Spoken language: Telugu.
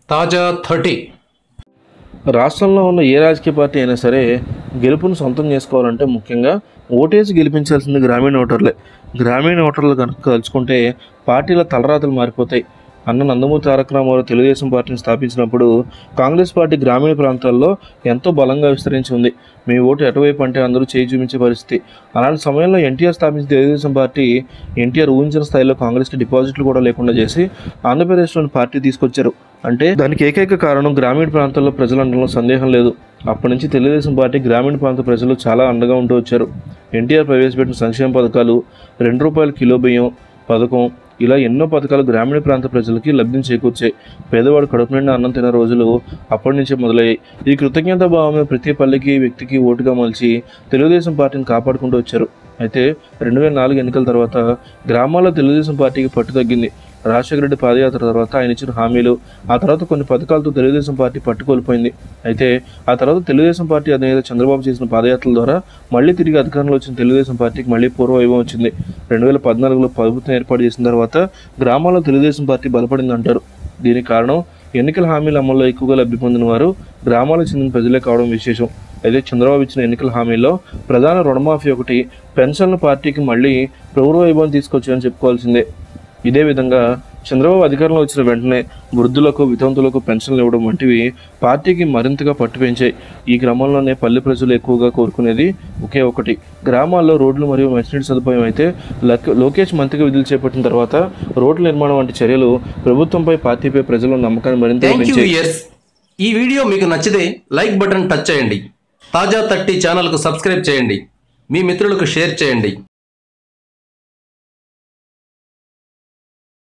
తాజా థర్టీ రాష్ట్రంలో ఉన్న ఏ రాజకీయ పార్టీ అయినా సరే గెలుపును సొంతం చేసుకోవాలంటే ముఖ్యంగా ఓటేసి గెలిపించాల్సింది గ్రామీణ ఓటర్లే గ్రామీణ ఓటర్లు కనుక కలుసుకుంటే పార్టీల తలరాతలు మారిపోతాయి అన్న నందమూరి తారక రామారావు తెలుగుదేశం పార్టీని స్థాపించినప్పుడు కాంగ్రెస్ పార్టీ గ్రామీణ ప్రాంతాల్లో ఎంతో బలంగా విస్తరించి ఉంది మీ ఓటు ఎటువైపు అంటే అందరూ చేయి చూపించే పరిస్థితి అలాంటి సమయంలో ఎన్టీఆర్ స్థాపించిన తెలుగుదేశం పార్టీ ఎన్టీఆర్ ఊహించిన స్థాయిలో కాంగ్రెస్కి డిపాజిట్లు కూడా లేకుండా చేసి ఆంధ్రప్రదేశ్లోని పార్టీ తీసుకొచ్చారు అంటే దానికి ఏకైక కారణం గ్రామీణ ప్రాంతాల్లో ప్రజలు అనడంలో సందేహం లేదు అప్పటి నుంచి తెలుగుదేశం పార్టీ గ్రామీణ ప్రాంత ప్రజలు చాలా అండగా ఉంటూ వచ్చారు ఎన్టీఆర్ ప్రవేశపెట్టిన సంక్షేమ పథకాలు రెండు రూపాయల కిలో బియ్యం పథకం ఇలా ఎన్నో పథకాలు గ్రామీణ ప్రాంత ప్రజలకి లబ్ధిని చేకూర్చాయి పేదవాడు కడుపు నిండా అన్నం తిన్న రోజులు అప్పటి నుంచే మొదలయ్యాయి ఈ కృతజ్ఞత భావమే ప్రతి పల్లెకి వ్యక్తికి ఓటుగా మలిచి తెలుగుదేశం పార్టీని కాపాడుకుంటూ వచ్చారు అయితే రెండు వేల నాలుగు ఎన్నికల తర్వాత గ్రామాల్లో తెలుగుదేశం పార్టీకి పట్టు తగ్గింది రాజశేఖర రెడ్డి పాదయాత్ర తర్వాత ఆయన ఇచ్చిన హామీలు ఆ తర్వాత కొన్ని పథకాలతో తెలుగుదేశం పార్టీ పట్టు కోల్పోయింది అయితే ఆ తర్వాత తెలుగుదేశం పార్టీ అధినేత చంద్రబాబు చేసిన పాదయాత్రల ద్వారా మళ్ళీ తిరిగి అధికారంలో వచ్చిన తెలుగుదేశం పార్టీకి మళ్ళీ పూర్వ వైభవం వచ్చింది రెండు వేల పద్నాలుగులో ప్రభుత్వం ఏర్పాటు చేసిన తర్వాత గ్రామాల్లో తెలుగుదేశం పార్టీ బలపడింది అంటారు దీనికి కారణం ఎన్నికల హామీల అమల్లో ఎక్కువగా లబ్ధి పొందిన వారు గ్రామాలకు చెందిన ప్రజలే కావడం విశేషం అయితే చంద్రబాబు ఇచ్చిన ఎన్నికల హామీలో ప్రధాన రుణమాఫీ ఒకటి పెన్షన్ల పార్టీకి మళ్ళీ పూర్వ వైభవం తీసుకొచ్చాయని చెప్పుకోవాల్సిందే ఇదే విధంగా చంద్రబాబు అధికారంలో వచ్చిన వెంటనే వృద్ధులకు వితంతులకు పెన్షన్లు ఇవ్వడం వంటివి పార్టీకి మరింతగా పట్టు పెంచాయి ఈ క్రమంలోనే పల్లె ప్రజలు ఎక్కువగా కోరుకునేది ఒకే ఒకటి గ్రామాల్లో రోడ్లు మరియు మంచినీటి సదుపాయం అయితే లక్- లోకేష్ మంత్రిగా విధులు చేపట్టిన తర్వాత రోడ్ల నిర్మాణం వంటి చర్యలు ప్రభుత్వంపై పార్టీపై ప్రజల నమ్మకాన్ని మరింత థ్యాంక్ యూ పెంచాయి ఇయర్స్ ఈ వీడియో మీకు నచ్చితే లైక్ బటన్ టచ్ చేయండి తాజా థర్టీ ఛానల్కు సబ్స్క్రైబ్ చేయండి మీ మిత్రులకు షేర్ చేయండి